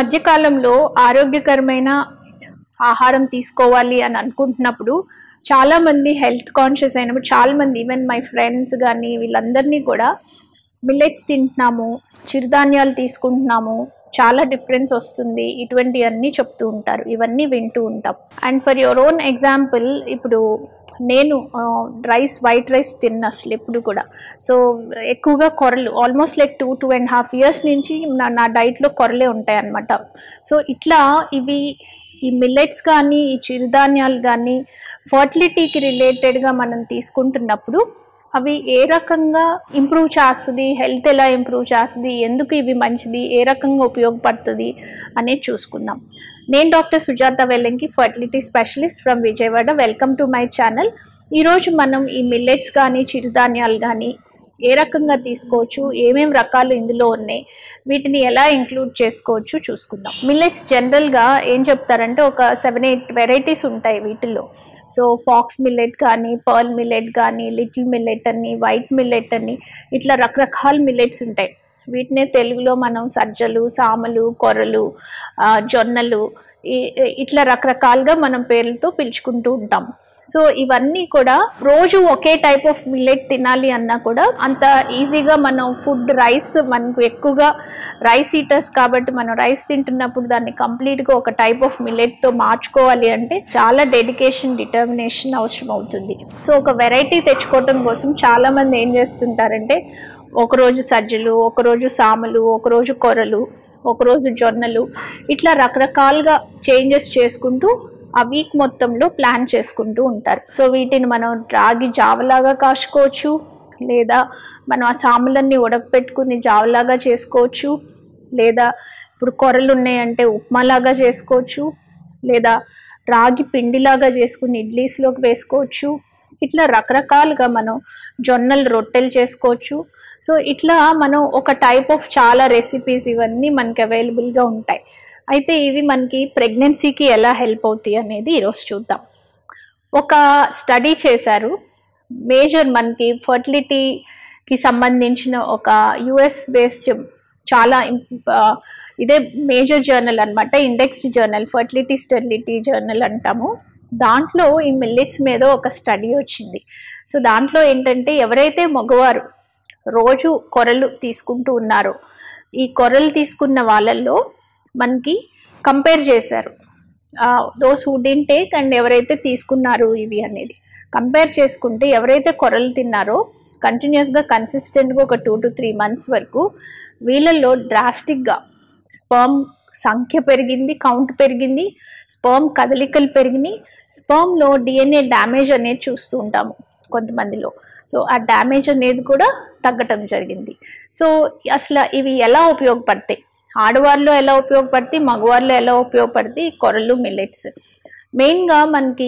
మధ్య కాలంలో ఆరోగ్యకరమైన ఆహారం తీసుకోవాలి అని అనుకుంటున్నప్పుడు చాలా మంది హెల్త్ కాన్షియస్ అయినప్పుడు చాలా మంది ఈవెన్ మై ఫ్రెండ్స్ కానీ వీళ్ళందరినీ కూడా మిల్లెట్స్ తింటున్నాము చిరుధాన్యాలు తీసుకుంటున్నాము చాలా డిఫరెన్స్ వస్తుంది ఇటువంటివన్నీ చెప్తూ ఉంటారు ఇవన్నీ వింటూ ఉంటాం and for your own example ఇప్పుడు నేను రైస్ వైట్ రైస్ తిన్న అసలు ఎప్పుడు కూడా సో ఎక్కువగా కొరలు almost like two two and half years నుంచి నా నా డైట్లో కొరలే ఉంటాయి అన్నమాట సో ఇట్లా ఇవి ఈ మిల్లెట్స్ కానీ ఈ చిరుధాన్యాలు కానీ ఫర్టిలిటీకి రిలేటెడ్గా మనం తీసుకుంటున్నప్పుడు అవి ఏ రకంగా ఇంప్రూవ్ చేస్తుంది హెల్త్ ఎలా ఇంప్రూవ్ చేస్తుంది ఎందుకు ఇవి మంచిది ఏ రకంగా ఉపయోగపడుతుంది అనేది చూసుకుందాం నేను doctor Sujatha Vellanki fertility specialist from Vijayawada welcome to my channel ఈరోజు మనం ఈ మిల్లెట్స్ కానీ చిరుధాన్యాలు కానీ ఏ రకంగా తీసుకోవచ్చు ఏమేం రకాలు ఇందులో ఉన్నాయి వీటిని ఎలా ఇంక్లూడ్ చేసుకోవచ్చు చూసుకుందాం మిల్లెట్స్ జనరల్గా ఏం చెప్తారంటే ఒక సెవెన్ ఎయిట్ వెరైటీస్ ఉంటాయి వీటిల్లో సో ఫాక్స్ మిల్లెట్ కానీ పర్ల్ మిల్లెట్ కానీ లిటిల్ మిల్లెట్ అని వైట్ మిల్లెట్ అని ఇట్లా రకరకాల మిల్లెట్స్ ఉంటాయి వీటినే తెలుగులో మనం సజ్జలు సామలు కొర్రలు ఆ, జొన్నలు ఈ- ఇట్లా రకరకాలుగా మనం పేర్లతో పిలుచుకుంటూ ఉంటాం సో ఇవన్నీ కూడా రోజు ఒకే టైప్ ఆఫ్ మిల్లెట్ తినాలి అన్నా కూడా అంత ఈజీగా మనం ఫుడ్ రైస్ మనకు ఎక్కువగా రైస్ ఈటర్స్ కాబట్టి మనం రైస్ తింటున్నప్పుడు దాన్ని కంప్లీట్గా ఒక టైప్ ఆఫ్ మిల్లెట్తో మార్చుకోవాలి అంటే చాలా డెడికేషన్ డిటర్మినేషన్ అవసరం అవుతుంది సో ఒక వెరైటీ తెచ్చుకోవటం కోసం చాలామంది ఏం చేస్తుంటారంటే ఒకరోజు సజ్జలు ఒకరోజు సామలు ఒకరోజు కొర్రలు ఒకరోజు జొన్నలు ఇట్లా రకరకాలుగా చేంజెస్ చేసుకుంటూ ఆ వీక్ మొత్తంలో ప్లాన్ చేసుకుంటూ ఉంటారు సో వీటిని మనం రాగి జావలాగా కాచుకోవచ్చు లేదా మనం ఆ సాములన్నీ ఉడకపెట్టుకుని జావలాగా చేసుకోవచ్చు లేదా ఇప్పుడు కొర్రలు ఉన్నాయంటే ఉప్మాలాగా చేసుకోవచ్చు లేదా రాగి పిండిలాగా చేసుకుని ఇడ్లీస్లోకి వేసుకోవచ్చు ఇట్లా రకరకాలుగా మనం జొన్నలు రొట్టెలు చేసుకోవచ్చు సో ఇట్లా మనం ఒక టైప్ ఆఫ్ చాలా రెసిపీస్ ఇవన్నీ మనకి అవైలబుల్గా ఉంటాయి అయితే ఇవి మనకి ప్రెగ్నెన్సీకి ఎలా హెల్ప్ అవుతాయి అనేది ఈరోజు చూద్దాం ఒక స్టడీ చేశారు మేజర్ మనకి ఫర్టిలిటీకి సంబంధించిన ఒక యుఎస్ బేస్డ్ చాలా ఇంప్- ఆ, ఇదే మేజర్ జర్నల్ అన్నమాట indexed journal fertility sterility journal అంటాము దాంట్లో ఈ మిల్లెట్స్ మీద ఒక స్టడీ వచ్చింది సో దాంట్లో ఏంటంటే ఎవరైతే మగవారు రోజు కొరలు తీసుకుంటూ ఉన్నారో ఈ కొరలు తీసుకున్న వాళ్ళల్లో మనకి కంపేర్ చేశారు those who didn't take and ఎవరైతే తీసుకున్నారు ఇవి అనేది కంపేర్ చేసుకుంటే ఎవరైతే కొరలు తిన్నారో కంటిన్యూస్గా కన్సిస్టెంట్గా ఒక టూ టు త్రీ మంత్స్ వరకు వీళ్ళల్లో డ్రాస్టిక్గా స్పర్మ్ సంఖ్య పెరిగింది కౌంట్ పెరిగింది స్పర్మ్ కదలికలు పెరిగినాయి స్పర్మ్లో డిఎన్ఏ డ్యామేజ్ అనేది చూస్తూ ఉంటాము కొంతమందిలో సో ఆ డ్యామేజ్ అనేది కూడా తగ్గటం జరిగింది సో అసలు ఇవి ఎలా ఉపయోగపడతాయి ఆడవారిలో ఎలా ఉపయోగపడతాయి మగవారిలో ఎలా ఉపయోగపడతాయి ఈ కొరలు మిల్లెట్స్ మెయిన్గా మనకి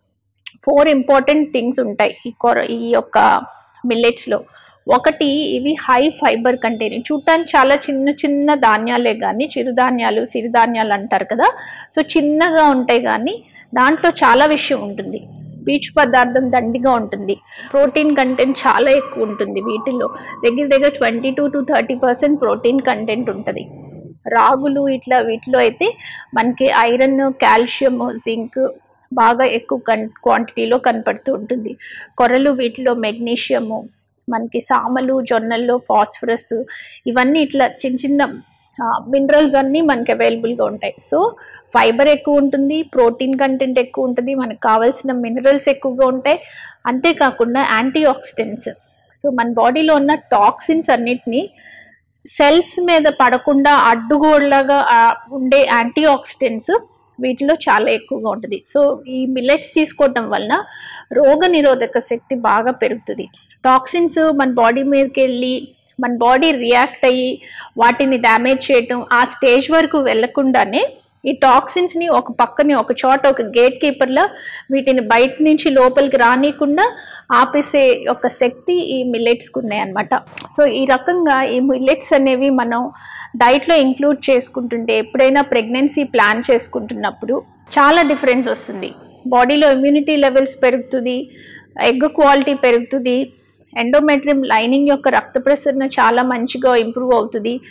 ఫోర్ ఇంపార్టెంట్ థింగ్స్ ఉంటాయి ఈ కొర ఈ యొక్క మిల్లెట్స్లో ఒకటి ఇవి హై ఫైబర్ కంటైన్ చూడటానికి చాలా చిన్న చిన్న ధాన్యాలే కానీ చిరుధాన్యాలు సిరిధాన్యాలు అంటారు కదా సో చిన్నగా ఉంటాయి కానీ దాంట్లో చాలా విషయం ఉంటుంది పీచు పదార్థం దండిగా ఉంటుంది ప్రోటీన్ కంటెంట్ చాలా ఎక్కువ ఉంటుంది వీటిల్లో దగ్గర దగ్గర twenty two to thirty percent protein content ఉంటుంది రాగులు ఇట్లా వీటిలో అయితే మనకి ఐరన్ కాల్షియం జింక్ బాగా ఎక్కువ కన్ క్వాంటిటీలో కనపడుతూ ఉంటుంది కొర్రలు వీటిలో మెగ్నీషియము మనకి సామలు జొన్నల్లో ఫాస్ఫరస్ ఇవన్నీ ఇట్లా చిన్న చిన్న మినరల్స్ అన్నీ మనకి అవైలబుల్గా ఉంటాయి సో ఫైబర్ ఎక్కువ ఉంటుంది ప్రోటీన్ కంటెంట్ ఎక్కువ ఉంటుంది మనకు కావాల్సిన మినరల్స్ ఎక్కువగా ఉంటాయి అంతేకాకుండా యాంటీ ఆక్సిడెంట్స్ సో మన బాడీలో ఉన్న టాక్సిన్స్ అన్నిటినీ సెల్స్ మీద పడకుండా అడ్డుగోడలాగా ఆ, ఉండే యాంటీ ఆక్సిడెంట్స్ వీటిలో చాలా ఎక్కువగా ఉంటుంది సో ఈ మిల్లెట్స్ తీసుకోవటం వలన రోగ నిరోధక శక్తి బాగా పెరుగుతుంది టాక్సిన్స్ మన బాడీ మీదకి వెళ్ళి మన బాడీ రియాక్ట్ అయ్యి వాటిని డ్యామేజ్ చేయటం ఆ స్టేజ్ వరకు వెళ్ళకుండానే ఈ టాక్సిన్స్ని ఒక పక్కని ఒక చోట ఒక గేట్ కీపర్లా వీటిని బయట నుంచి లోపలికి రానియకుండా ఆపేసే ఒక శక్తి ఈ మిల్లెట్స్కి ఉన్నాయన్నమాట సో ఈ రకంగా ఈ మిల్లెట్స్ అనేవి మనం డైట్లో ఇంక్లూడ్ చేసుకుంటుంటే ఎప్పుడైనా ప్రెగ్నెన్సీ ప్లాన్ చేసుకుంటున్నప్పుడు చాలా డిఫరెన్స్ వస్తుంది బాడీలో ఇమ్యూనిటీ లెవెల్స్ పెరుగుతుంది ఎగ్ క్వాలిటీ పెరుగుతుంది ఎండోమెట్రియం లైనింగ్ యొక్క రక్త ప్రసరణ చాలా మంచిగా ఇంప్రూవ్ అవుతుంది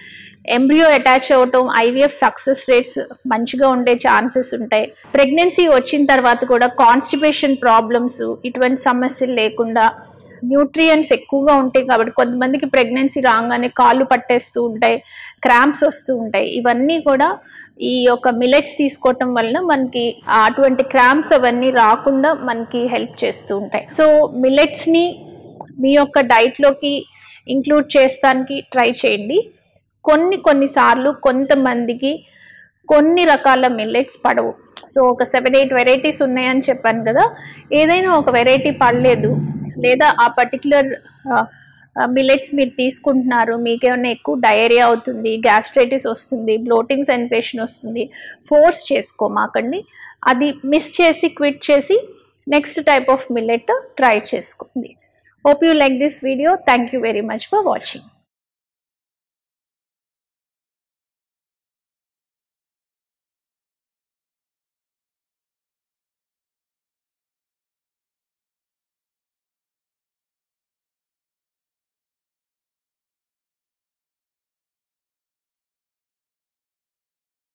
ఎంబ్రియో అటాచ్ అవ్వటం ఐవీఎఫ్ సక్సెస్ రేట్స్ మంచిగా ఉండే ఛాన్సెస్ ఉంటాయి ప్రెగ్నెన్సీ వచ్చిన తర్వాత కూడా కాన్స్టిపేషన్ ప్రాబ్లమ్స్ ఇటువంటి సమస్యలు లేకుండా న్యూట్రియంట్స్ ఎక్కువగా ఉంటాయి కాబట్టి కొంతమందికి ప్రెగ్నెన్సీ రాగానే కాళ్ళు పట్టేస్తూ ఉంటాయి క్రాంప్స్ వస్తూ ఉంటాయి ఇవన్నీ కూడా ఈ యొక్క మిలెట్స్ తీసుకోవటం వలన మనకి అటువంటి క్రాంప్స్ అవన్నీ రాకుండా మనకి హెల్ప్ చేస్తూ ఉంటాయి సో మిలెట్స్ని మీ యొక్క డైట్లోకి ఇంక్లూడ్ చేస్తానికి ట్రై చేయండి కొన్ని కొన్నిసార్లు కొంతమందికి కొన్ని రకాల మిల్లెట్స్ పడవు సో ఒక సెవెన్ ఎయిట్ వెరైటీస్ ఉన్నాయని చెప్పాను కదా ఏదైనా ఒక వెరైటీ పడలేదు లేదా ఆ పర్టికులర్ మిల్లెట్స్ మీరు తీసుకుంటున్నారు మీకేమైనా ఎక్కువ డయేరియా అవుతుంది గ్యాస్ట్రైటిస్ వస్తుంది బ్లోటింగ్ సెన్సేషన్ వస్తుంది ఫోర్స్ చేసుకోమాకండి అది మిస్ చేసి క్విట్ చేసి next type of millet try చేసుకోండి hope you like this video thank you very much for watching